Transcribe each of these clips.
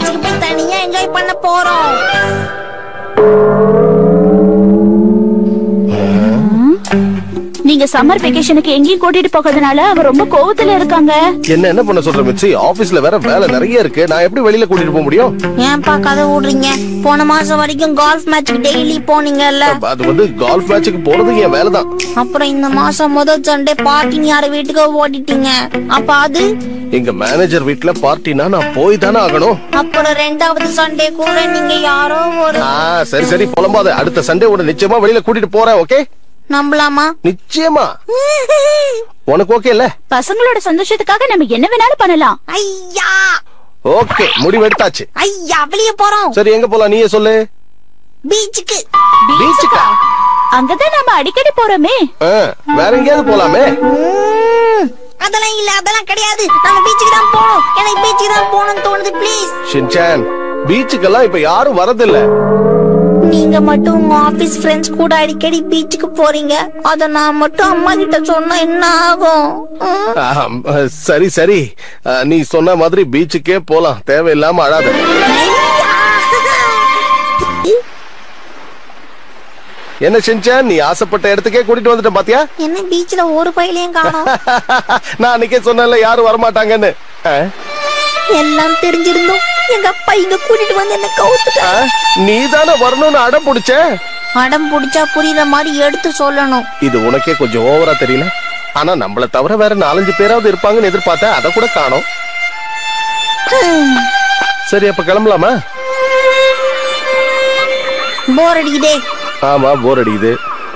பீச்சுக்கு போய் தனியா என்ஜாய் பண்ண போறோம் நீங்க சம்மர் வெக்கேஷனுக்கு எங்கேயும் கூட்டிட்டு போகிறதுனால அவ ரொம்ப கோவத்துல இருக்காங்க என்ன என்ன பண்ண சொல்ற மிச்சி ஆபீஸ்ல வேற வேலை நிறைய இருக்கு நான் எப்படி வெளியில கூட்டிட்டு போக முடியும் ஏன்பா கதை விடுறீங்க போன மாசம் வரைக்கும் கால்ஃப் மேட்ச்க்கு டெய்லி போனீங்கல்ல அது வந்து கால்ஃப் மேட்சுக்கு போறது என் வேலை தான் அப்புறம் இந்த மாசம் முதல் சண்டே பார்ட்டின்னு யார வீட்டுக்கு ஓடிட்டீங்க அப்ப அது எங்க மேனேஜர் வீட்ல பார்ட்டினா நான் போய் தானே ஆகணும் அப்புறம் ரெண்டாவது சண்டே கூட நீங்க யாரோ ஒரு ஆ சரி சரி புலம்பாத அடுத்த சண்டே உட நிச்சயமா வெளியில கூட்டிட்டு போறேன் ஓகே நம்பலாமா நிச்சயமா உனக்கு ஓகே இல்ல பசங்களோட சந்தோஷத்துக்காக நம்ம என்ன வேணாலும் பண்ணலாம் ஐயா ஓகே முடிவு எடுத்தாச்சு ஐயா வெளிய போறோம் சரி எங்க போலாம் நீயே சொல்லு பீச்சுக்கு பீச்சுக்கா அங்கதான் நாம அடிக்கடி போறோமே ஆ, வேற எங்கேயாவது போலாமே ம், அதெல்லாம் இல்ல அதெல்லாம் கிடையாது நம்ம பீச்சுக்கு தான் போகணும் எனக்கு பீச்சுக்கு தான் போகணும்னு தோணுது ப்ளீஸ் ஷின்சான் பீச்சுக்கெல்லாம் இப்ப யாரும் வரதில்ல நீங்க மட்டும் உங்க ஆபீஸ் ஃப்ரெண்ட்ஸ் கூட அடிக்கடி பீச்சுக்கு போறீங்க அத நான் மட்டும் அம்மா கிட்ட சொன்னா என்ன ஆகும் ம். ஆம், சரி சரி ஆ, நீ சொன்ன மாதிரி பீச்சுக்கே போலாம் தேவையில்லாம அழாத என்ன ஷின்சான் நீ ஆசைப்பட்ட இடத்துக்கே கூட்டிட்டு வந்துட்ட பாத்தியா என்ன பீச்ல ஒரு பையிலையும் காணோம் நான் அன்னைக்கே சொன்னேன்ல யாரும் வரமாட்டாங்கன்னு ஆ? எல்லாம் தெரிஞ்சிருந்தோம் எங்க அப்பா இங்க கூட்டிட்டு வந்து என்ன கவுத்துட்டா ஆ? நீ தானே வரணும்னு அடம் பிடிச்ச அடம் புடிச்சா புரியுற மாதிரி எடுத்து சொல்லணும் இது உனக்கே கொஞ்சம் ஓவரா தெரியல ஆனா நம்மள தவிர வேற நாலஞ்சு பேராவது இருப்பாங்கன்னு எதிர்பார்த்தேன் அத கூட காணோம் சரி அப்ப கிளம்பலாமா போர் அடிக்குதே ஆமா போர் அடிக்குது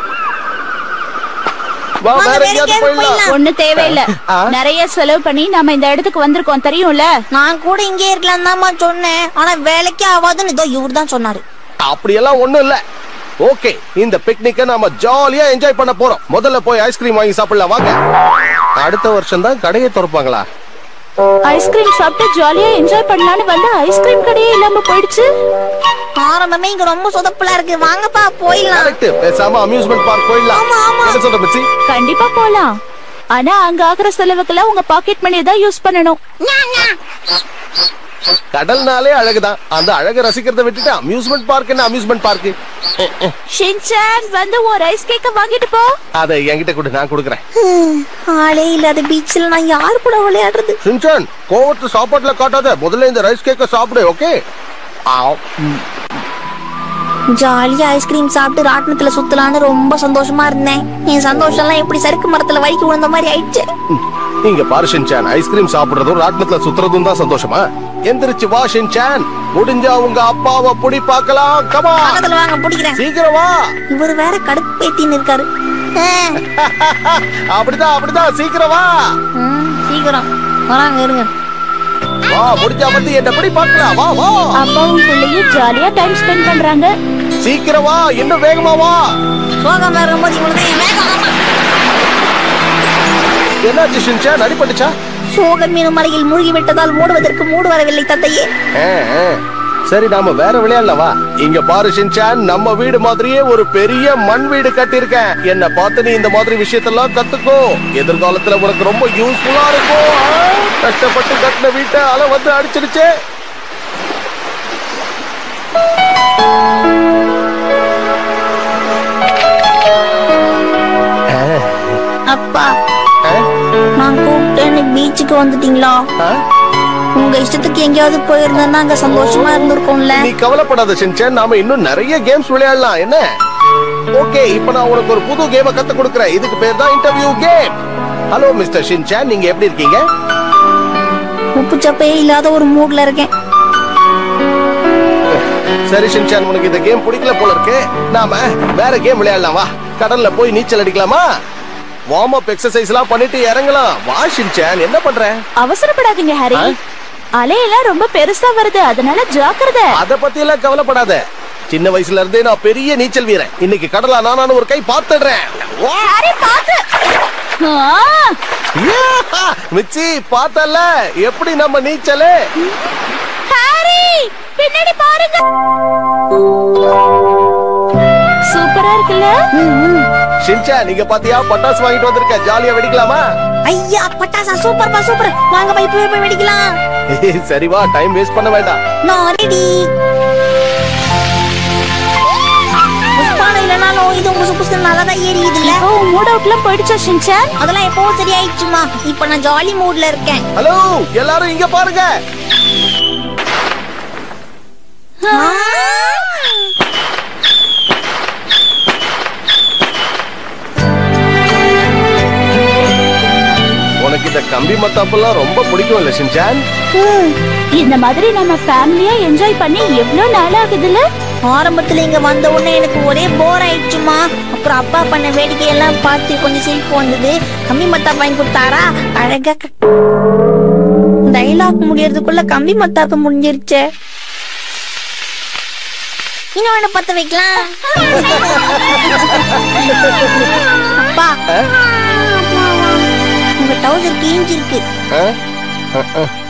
வா வாங்க, வேற வேற எங்கேயாவது எங்கேயாவது போயிடலாம் போயிடலாம். ஒண்ணு தேவையில்ல ஆ? நிறைய செலவு பண்ணி நாம இந்த இடத்துக்கு வந்திருக்கோம் தெரியும்ல நான் கூட இங்கே இருக்கலாம் தான்மா சொன்னேன் ஆனா வேலைக்கே ஆகாதுன்னு இதோ இவர் தான் சொன்னாரு அப்படியெல்லாம் ஒண்ணும் இல்ல ஓகே இந்த பிக்னிக்க நாம ஜாலியா என்ஜாய் பண்ண போறோம் முதல்ல போய் ஐஸ்கிரீம் வாங்கி சாப்பிடலாம் வாங்க அடுத்த வருஷம் தான் கடையை திறப்பாங்களா ஐஸ்கிரீம் சாப்பிட்டு ஜாலியா என்ஜாய் பண்ணலாம்னு வந்து ஐஸ்கிரீம் கடையே இல்லாம போயிடுச்சு ஆரம்பமே இங்க ரொம்ப சொதப்பலா இருக்கு வாங்கப்பா போயிடலாம் கரெக்ட் பேசாம அம்யூஸ்மெண்ட் பார்க் போயிடலாம் ஆமா, ஆமா. என்ன சொல்ற மிச்சி கண்டிப்பா போலாம் ஆனா அங்க ஆகுற செலவுக்கெல்லாம் உங்க பாக்கெட் மணி தான் யூஸ் பண்ணணும் கடல்னாலே அழகுதான் அந்த அழகை ரசிக்கிறத விட்டுட்டு அம்யூஸ்மெண்ட் பார்க் என்ன அம்யூஸ்மெண்ட் பார்க் ஷின்சான் வந்து ஒரு ஐஸ் கேக்க வாங்கிட்டு போ அதை என்கிட்ட கொடு நான் கொடுக்குறேன் ஆளே இல்லாத பீச்சில் நான் யார் கூட விளையாடுறது சிம்சன் கோவத்தை சாப்பாட்டுல காட்டாத முதல்ல இந்த ரைஸ் கேக்க சாப்பிடு ஓகே ஜாலியா ஐஸ்கிரீம் சாப்பிட்டு ராட்டினத்துல சுத்தலான்னு ரொம்ப சந்தோஷமா இருந்தேன் என் சந்தோஷம் எல்லாம் எப்படி சறுக்கு மரத்துல வலிக்கு விழுந்த மாதிரி ஆயிடுச்சு இங்க பாரு ஷின்சான் ஐஸ்கிரீம் சாப்பிடுறதும் ராட்டினத்துல சுத்துறதும் தான் சந்தோஷமா எந்திரிச்சு வா ஷின்சான் முடிஞ்சா உங்க அப்பாவை புடி பார்க்கலாம் கமா பக்கத்துல வாங்க பிடிக்கிறேன் சீக்கிரம் வா இவர் வேற கடுப்பேத்தின்னு இருக்காரு ஆ, அப்படிதான் அப்படிதான் சீக்கிரம் வா ம், சீக்கிரம் வராங்க இருங்க வா முடிஞ்சா வந்து என்ன புடி பார்க்கலாம் வா வா அப்பாவும் பிள்ளையும் ஜாலியா டைம் ஸ்பெண்ட் பண்றாங்க சீக்கிரம் வா இன்னும் வேகமா வா சோகம் இருக்கும்போது இவ்வளவு வேகம் ஆமா. என்னாச்சு ஷின்சான் அடிபட்டுச்சா சோக மீன் மலையில் மூழ்கி விட்டதால் மூடுவதற்கு மூடு வரவில்லை தந்தையே ஆ, ஆ. சரி நாம வேற விளையாடலாம் வா இங்க பாரு ஷின்சான் நம்ம வீடு மாதிரியே ஒரு பெரிய மண் வீடு கட்டியிருக்கேன் என்ன பார்த்து நீ இந்த மாதிரி விஷயத்தெல்லாம் கத்துக்கோ எதிர்காலத்துல உனக்கு ரொம்ப யூஸ்ஃபுல்லா இருக்கும் ஆ? கஷ்டப்பட்டு கட்டின வீட்டை அலை வந்து அடிச்சிருச்சு அப்பா ஆ? நான் கூப்பிட்டேன்னு பீச்சுக்கு வந்துட்டீங்களா ஆ? உங்க இஷ்டத்துக்கு எங்கேயாவது போயிருந்தேன்னா அங்க சந்தோஷமா இருந்திருக்கும்ல நீ கவலைப்படாத ஷின்சான் நாம இன்னும் நிறைய கேம்ஸ் விளையாடலாம் என்ன ஓகே இப்போ நான் உனக்கு ஒரு புது கேமை கத்து கொடுக்கறேன் இதுக்கு பேர் தான் interview game hello mister Shinchan நீங்க எப்படி இருக்கீங்க உப்பு சப்பையே இல்லாத ஒரு மூட்ல இருக்கேன் சரி ஷின்சான் உனக்கு இந்த கேம் பிடிக்கல போல இருக்கு நாம வேற கேம் விளையாடலாம் வா கடல்ல போய் நீச்சல் அடிக்கலாமா வார்ம் அப் எக்ஸசைஸ் எல்லாம் பண்ணிட்டு இறங்கலாம் வா ஷின்சான் என்ன பண்ற அவசரப்படாதீங்க ஹரி ஆ? அலையெல்லாம் ரொம்ப பெருசா வருது அதனால ஜாக்கிரதை அத பத்தி எல்லாம் கவலைப்படாத சின்ன வயசுல இருந்தே நான் பெரிய நீச்சல் வீரன் இன்னைக்கு கடலா நானும் ஒரு கை பாத்துடுறேன் வா. ஹரி பாத்து ஆ, யா! மிச்சி பார்த்தல எப்படி நம்ம நீச்சலு ஹரி பின்னாடி பாருங்க சூப்பர் சூப்பரா இருக்குல்ல ஷின்சான் நீங்க பாத்தியா பட்டாசு வாங்கிட்டு வந்திருக்க ஜாலியா வெடிக்கலாமா ஐயா பட்டாசா சூப்பர்ப்பா சூப்பர் வாங்க பா இப்பவே போய் வெடிக்கலாம் சரி வா டைம் வேஸ்ட் பண்ண வேண்டாம் நான் ரெடி புஷ்பானம் இல்லைனாலும் இது புசு புசு நல்லா தான் எரியுது இல்ல ஓ மூட் அவுட்லாம் போயிடுச்சா ஷின்சான் அதெல்லாம் எப்போ சரியாயிடுச்சுமா இப்ப நான் ஜாலி மூட்ல இருக்கேன் ஹலோ எல்லாரும் இங்க பாருங்க உனக்கு இந்த கம்பி மத்தாப்பெல்லாம் ரொம்ப பிடிக்கும் இல்ல ஷின்சான் இந்த மாதிரி நம்ம ஃபேமிலியா என்ஜாய் பண்ணி எவ்வளவு நாள் ஆகுதுல்ல ஆரம்பத்துல இங்க வந்த உடனே எனக்கு ஒரே போர் ஆயிடுச்சுமா அப்புறம் அப்பா பண்ண வேடிக்கையெல்லாம் பார்த்து கொஞ்சம் சிரிப்பு வந்தது கம்பி மத்தாப்பு வாங்கி கொடுத்தாரா அழகா டைலாக் முடியறதுக்குள்ள கம்பி மத்தாப்பு முடிஞ்சிருச்சே இன்னொன்னு பத்த வைக்கலாம் அப்பா ஆ? உங்க டவுசர் கிழிஞ்சிருக்கு ஆ? ஆ, ஆ.